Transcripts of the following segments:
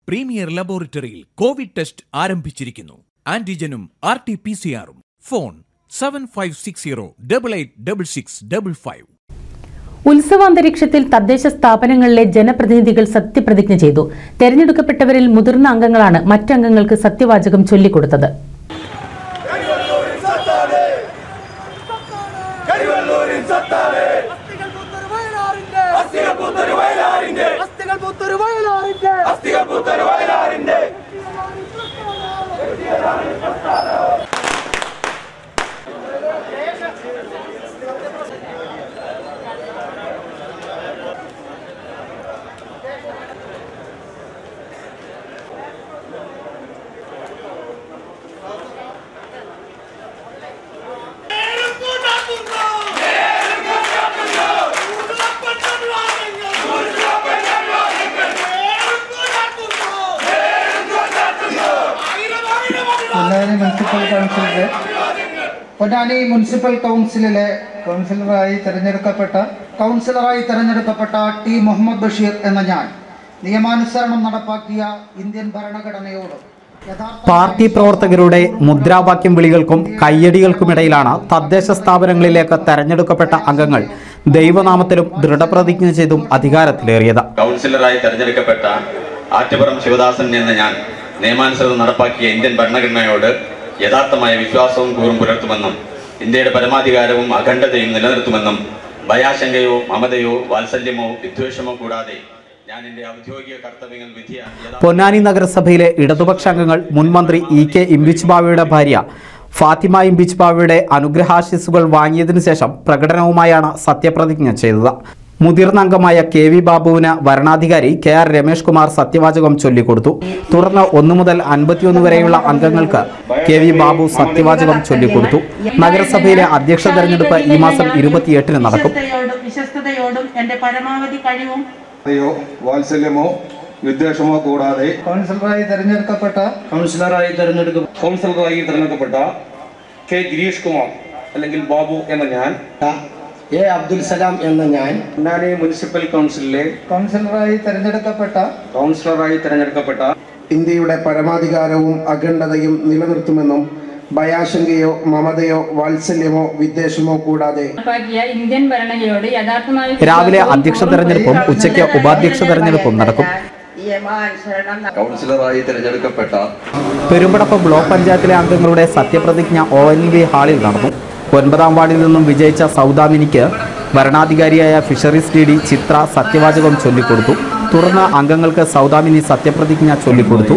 premier ലബോറട്ടറിയിൽ Covid test ആരംഭിച്ചിരിക്കുന്നു ആന്റിജനും ആർ ടി പി സി ആറും phone seven five six zero double eight double six double five ഉത്സവാന്തരീക്ഷത്തിൽ തദ്ദേശ സ്ഥാപനങ്ങളിലെ ജനപ്രതിനിധികൾ സത്യപ്രതിജ്ഞ ചെയ്തു തെരഞ്ഞെടുക്കപ്പെട്ടവരിൽ മുതിർന്ന അംഗങ്ങളാണ് മറ്റംഗങ്ങൾക്ക് സത്യവാചകം ചൊല്ലിക്കൊടുത്തത് അസ്ഥികൾ പൂത്തൊരു വയലാറിന്റെ അസ്ഥികൾ പൂത്തൊരു വയലാറിന്റെ അസ്ഥികൾ പൂത്തൊരു വയലാറിന്റെ അസ്ഥികൾ പൂത്തൊരു വയലാറിന്റെ പൊന്നാനി മുനിസിപ്പൽ കൗൺസിലിലെ പൊന്നാനി മുനിസിപ്പൽ കൗൺസിലിലെ കൗൺസിലറായി തിരഞ്ഞെടുക്കപ്പെട്ട കൗൺസിലറായി തിരഞ്ഞെടുക്കപ്പെട്ട ടി മുഹമ്മദ് ബഷീർ എന്ന ഞാൻ നിയമാനുസരണം നടപ്പാക്കിയ ഇന്ത്യൻ ഭരണഘടനയോട് യഥാർത്ഥ പാർട്ടി പ്രവർത്തകരുടെ മുദ്രാവാക്യം വിളികൾക്കും കയ്യടികൾക്കുമിടയിലാണ് തദ്ദേശ സ്ഥാപനങ്ങളിലേക്ക് തെരഞ്ഞെടുക്കപ്പെട്ട അംഗങ്ങൾ ദൈവനാമത്തിലും ദൃഢപ്രതിജ്ഞ ചെയ്തും അധികാരത്തിലേറിയത് കൗൺസിലറായി തെരഞ്ഞെടുക്കപ്പെട്ട ആറ്റുപുറം ശിവദാസൻ എന്ന ഞാൻ നിയമാനുസൃതം നടപ്പാക്കിയ ഇന്ത്യൻ ഭരണഘടനയോട് യഥാർത്ഥമായ വിശ്വാസവും കൂറും പുലർത്തുമെന്നും ഇന്ത്യയുടെ പരമാധികാരവും അഖണ്ഡതയും നിലനിർത്തുമെന്നും ഭയാശങ്കയോ മമതയോ വാത്സല്യമോ വിദ്വേഷമോ കൂടാതെ ഞാൻ എന്റെ ഔദ്യോഗിക കർത്തവ്യങ്ങൾ വിധിയ യഥാ- പൊന്നാനി നഗരസഭയിലെ ഇടതുപക്ഷ അംഗങ്ങൾ മുൻ മന്ത്രി ഇ കെ ഇംബിച്ച് ബാവയുടെ ഭാര്യ ഫാത്തിമ ഇംബിച്ച് ബാവയുടെ അനുഗ്രഹാശിസുകൾ വാങ്ങിയതിനു ശേഷം പ്രകടനവുമായാണ് സത്യപ്രതിജ്ഞ ചെയ്തത് മുതിർന്ന അംഗമായ കെ വി ബാബുവിന് വരണാധികാരി കെ ആർ രമേഷ് കുമാർ സത്യവാചകം ചൊല്ലിക്കൊടുത്തു തുടർന്ന് ഒന്നു മുതൽ അൻപത്തിയൊന്ന് വരെയുള്ള അംഗങ്ങൾക്ക് കെ വി ബാബു സത്യവാചകം ചൊല്ലിക്കൊടുത്തു നഗരസഭയിലെ അധ്യക്ഷ തെരഞ്ഞെടുപ്പ് ഈ മാസം ഇരുപത്തിയെട്ടിന് നടക്കും വിശ്വസ്തയോടും വിശ്വസ്തയോടും എന്റെ പരമാവധി കഴിവും യോ വാത്സല്യമോ വിദ്വേഷമോ കൂടാതെ കൗൺസിലറായി തിരഞ്ഞെടുക്കപ്പെട്ട കൗൺസിലറായി തെരഞ്ഞെടുക്കും കൗൺസിലറായി തിരഞ്ഞെടുക്കപ്പെട്ട കെ ഗിരീഷ് കുമാർ അല്ലെങ്കിൽ ബാബു എന്ന ഞാൻ എ അബ്ദുൽ സലാം എന്ന ഞാൻ പൊന്നാനി മുനിസിപ്പൽ കൗൺസിലിലെ കൗൺസിലറായി തിരഞ്ഞെടുക്കപ്പെട്ട കൗൺസിലറായി തിരഞ്ഞെടുക്കപ്പെട്ട ഇന്ത്യയുടെ പരമാധികാരവും അഖണ്ഡതയും നിലനിർത്തുമെന്നും ഭയാശങ്കയോ മമതയോ വാത്സല്യമോ വിദ്വേഷമോ കൂടാതെ നടപ്പാക്കിയ ഇന്ത്യൻ ഭരണഘടനയോട് യഥാർത്ഥമായി രാവിലെ അധ്യക്ഷ തെരഞ്ഞെടുപ്പും ഉച്ചയ്ക്ക് ഉപാധ്യക്ഷ തെരഞ്ഞെടുപ്പും നടക്കും കൗൺസിലറായി തിരഞ്ഞെടുക്കപ്പെട്ട പെരുമ്പടപ്പ് ബ്ലോക്ക് പഞ്ചായത്തിലെ അംഗങ്ങളുടെ സത്യപ്രതിജ്ഞ ഒ എൻ വി ഹാളിൽ നടന്നു ഒൻപതാം വാർഡിൽ നിന്നും വിജയിച്ച സൗദാമിനിക്ക് ഭരണാധികാരിയായ ഫിഷറീസ് ഡി ഡി ചിത്ര സത്യവാചകം ചൊല്ലിക്കൊടുത്തു തുടർന്ന് അംഗങ്ങൾക്ക് സൗദാമിനി സത്യപ്രതിജ്ഞ ചൊല്ലിക്കൊടുത്തു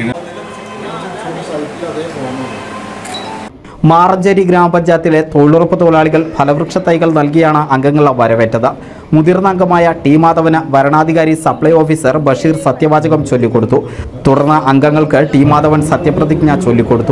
മാറഞ്ചേരി ഗ്രാമപഞ്ചായത്തിലെ തൊഴിലുറപ്പ് തൊഴിലാളികൾ ഫലവൃക്ഷ തൈകൾ നൽകിയാണ് അംഗങ്ങളെ വരവേറ്റത് മുതിർന്ന അംഗമായ ടി മാധവന് വരണാധികാരി സപ്ലൈ ഓഫീസർ ബഷീർ സത്യവാചകം ചൊല്ലിക്കൊടുത്തു തുടർന്ന് അംഗങ്ങൾക്ക് ടി മാധവൻ സത്യപ്രതിജ്ഞ ചൊല്ലിക്കൊടുത്തു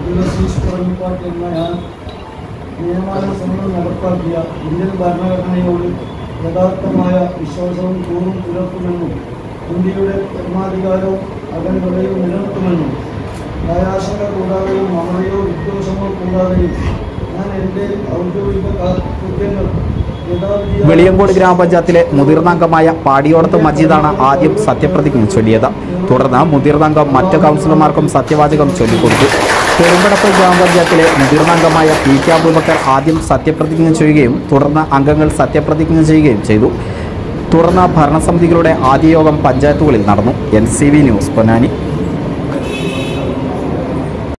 നിയമാനുസരണം നടപ്പാക്കിയ ഇന്ത്യൻ ഭരണഘടനയോട് യഥാർത്ഥമായ വിശ്വാസവും കൂറും പുലർത്തുമെന്നും ഇന്ത്യയുടെ പരമാധികാരവും അഖണ്ഡതയും നിലനിർത്തുമെന്നും ഭയാശങ്ക കൂടാതെയും മമതയോ വിദ്വേഷമോ കൂടാതെയും ഞാൻ എൻ്റെ ഔദ്യോഗിക കൃത്യങ്ങൾ യഥാവിധിയായി വെളിയങ്കോട് ഗ്രാമപഞ്ചായത്തിലെ മുതിർന്ന അംഗമായ പാടിയോടത്ത് മജീദാണ് ആദ്യം സത്യപ്രതിജ്ഞ ചൊല്ലിയത് തുടർന്ന് മുതിർന്ന അംഗം മറ്റ് കൗൺസിലർമാർക്കും സത്യവാചകം ചൊല്ലിക്കൊടുത്തു പെരുമ്പടപ്പ് ഗ്രാമപഞ്ചായത്തിലെ മുതിർന്ന അംഗമായ പി കെ അബൂബക്കർ ആദ്യം സത്യപ്രതിജ്ഞ ചെയ്യുകയും തുടർന്ന് അംഗങ്ങൾ സത്യപ്രതിജ്ഞ ചെയ്യുകയും ചെയ്തു തുടർന്ന് ഭരണസമിതികളുടെ ആദ്യ യോഗം പഞ്ചായത്തുകളിൽ നടന്നു N C V news Ponnani